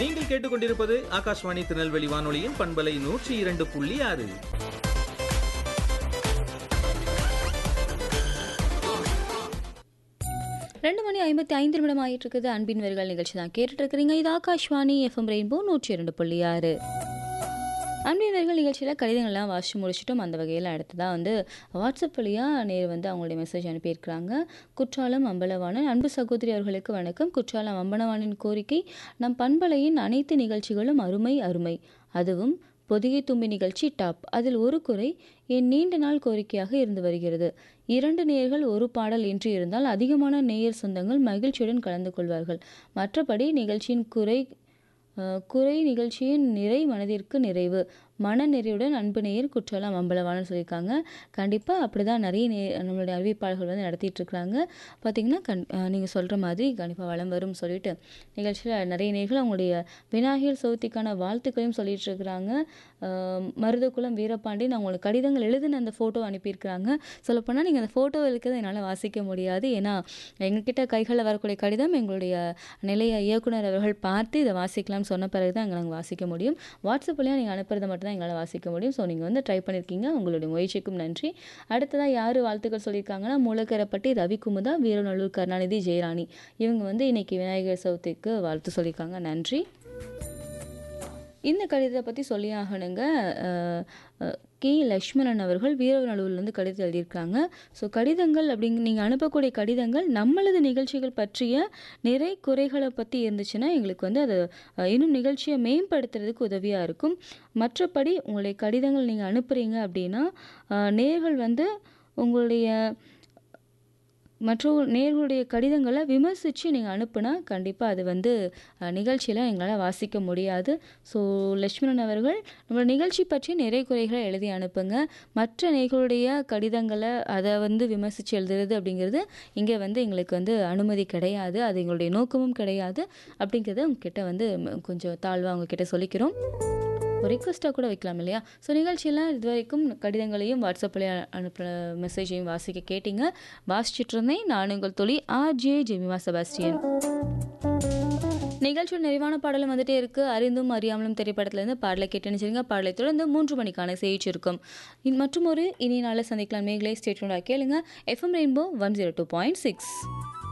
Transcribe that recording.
நீங்கள் கேட்டுக்கொண்டிருப்பது ஆகாஷ்வாணி திருநெல்வேலி வானொலியின் பண்பலை நூற்றி இரண்டு புள்ளி ஆறு ரெண்டு மணி ஐம்பத்தி ஐந்து நிமிடம் ஆயிட்டு இருக்குது அன்பின் வரிகள் நிகழ்ச்சி தான் கேட்டுட்டு இருக்கிறீங்க இது ஆகாஷ்வாணி எஃப்எம் ரெயின்போ நூற்றி இரண்டு புள்ளி ஆறு அன்பின் வரிகள் நிகழ்ச்சியில் கடிதங்கள்லாம் வாசித்து முடிச்சிட்டோம் அந்த வகையில் அடுத்ததாக வந்து வாட்ஸ்அப் வழியாக நேர் வந்து அவங்களுடைய மெசேஜ் அனுப்பியிருக்கிறாங்க குற்றாலம் அம்பலவாணன் அன்பு சகோதரி அவர்களுக்கு வணக்கம் குற்றாலம் அம்பலவானின் கோரிக்கை நம் பண்பலையின் அனைத்து நிகழ்ச்சிகளும் அருமை அருமை அதுவும் பொதிகை தும்பி நிகழ்ச்சி டாப் அதில் ஒரு குறை என் நீண்ட நாள் கோரிக்கையாக இருந்து வருகிறது இரண்டு நேயர்கள் ஒரு பாடல் என்று இருந்தால் அதிகமான நேயர் சொந்தங்கள் மகிழ்ச்சியுடன் கலந்து கொள்வார்கள் மற்றபடி நிகழ்ச்சியின் குறை அஹ், குறை நிகழ்ச்சியின் நிறை மனதிற்கு நிறைவு மன நிறைவுடன் அன்பு நேயர் குற்றாலம் அம்பலவானு சொல்லியிருக்காங்க கண்டிப்பாக அப்படி தான் நிறைய நே நம்மளுடைய அறிவிப்பாளர்கள் வந்து நடத்திட்டு இருக்கிறாங்க பார்த்தீங்கன்னா கண் நீங்கள் சொல்கிற மாதிரி கண்டிப்பாக வளம் வரும் சொல்லிட்டு நிகழ்ச்சியில் நிறைய நேர்கள் அவங்களுடைய விநாயகர் சதுர்த்திக்கான வாழ்த்துக்களையும் சொல்லிட்டு இருக்கிறாங்க அஹ், மருதகுலம் வீரபாண்டியன் அவங்களுக்கு கடிதங்கள் எழுதின அந்த ஃபோட்டோ அனுப்பியிருக்கிறாங்க சொல்லப்போனால் நீங்கள் அந்த ஃபோட்டோ இருக்கிறத என்னால் வாசிக்க முடியாது ஏன்னா எங்ககிட்ட கைகளில் வரக்கூடிய கடிதம் எங்களுடைய நிலைய இயக்குனர் அவர்கள் பார்த்து இதை வாசிக்கலாம்னு சொன்ன பிறகு தான் நாங்கள் வாசிக்க முடியும் வாட்ஸ்அப் வழியாக நீங்கள் அனுப்புறதை மட்டும் தான் எங்களால் வாசிக்க முடியும் ஸோ நீங்கள் வந்து ட்ரை பண்ணியிருக்கீங்க உங்களுடைய முயற்சிக்கும் நன்றி அடுத்ததாக யார் வாழ்த்துக்கள் சொல்லியிருக்காங்கன்னா மூலக்கரைப்பட்டி ரவி குமுதா வீரநல்லூர் கருணாநிதி ஜெயராணி இவங்க வந்து இன்னைக்கு விநாயகர் சதுர்த்திக்கு வாழ்த்து சொல்லியிருக்காங்க நன்றி இந்த கடிதத்தை பற்றி சொல்லி ஆகணுங்க அஹ், அஹ், கே லக்ஷ்மணன் அவர்கள் வீரநல்லூர்லேருந்து கடிதம் எழுதியிருக்காங்க ஸோ கடிதங்கள் அப்படிங்க நீங்கள் அனுப்பக்கூடிய கடிதங்கள் நம்மளது நிகழ்ச்சிகள் பற்றிய நிறை குறைகளை பற்றி இருந்துச்சுன்னா எங்களுக்கு வந்து அது அஹ், இன்னும் நிகழ்ச்சியை மேம்படுத்துறதுக்கு உதவியாக இருக்கும் மற்றபடி உங்களுடைய கடிதங்கள் நீங்கள் அனுப்புகிறீங்க அப்படின்னா அஹ், நேர்கள் வந்து உங்களுடைய மற்ற நேர்களுடைய கடிதங்களை விமர்சித்து நீங்கள் அனுப்புனா கண்டிப்பாக அது வந்து நிகழ்ச்சியில் எங்களால் வாசிக்க முடியாது ஸோ லட்சுமணன் அவர்கள் நம்மளோட நிகழ்ச்சி பற்றி நிறைய குறைகளை எழுதி அனுப்புங்க மற்ற நேர்களுடைய கடிதங்களை அதை வந்து விமர்சித்து எழுதுறது அப்படிங்கிறது இங்கே வந்து எங்களுக்கு வந்து அனுமதி கிடையாது அது எங்களுடைய நோக்கமும் கிடையாது அப்படிங்கிறத உங்ககிட்ட வந்து ம், கொஞ்சம் தாழ்வாக உங்ககிட்ட சொல்லிக்கிறோம் ஒரு ரிக்வஸ்ட்டாக கூட வைக்கலாம் இல்லையா ஸோ நிகழ்ச்சியில் இது வரைக்கும் கடிதங்களையும் வாட்ஸ்அப்பில் அனுப்புகிற மெசேஜையும் வாசிக்க கேட்டீங்க வாசிச்சுட்டு இருந்தேன் நான் உங்கள் தொழில் ஆர்ஜே ஜெமிமா செபாஸ்டியன் நிகழ்ச்சியோட நிறைவான பாடலும் வந்துட்டே இருக்கு அறிந்தும் அறியாமலும் திரைப்படத்திலேருந்து பாடலை கேட்டு நினைச்சிருங்க பாடலை தொடர்ந்து மூன்று மணிக்கான செய்தி இருக்கும் மற்றும் ஒரு இனி நாளை சந்திக்கலாம் மேகலை ஸ்டேட்மெண்ட் கேளுங்க FM Rainbow one zero two point six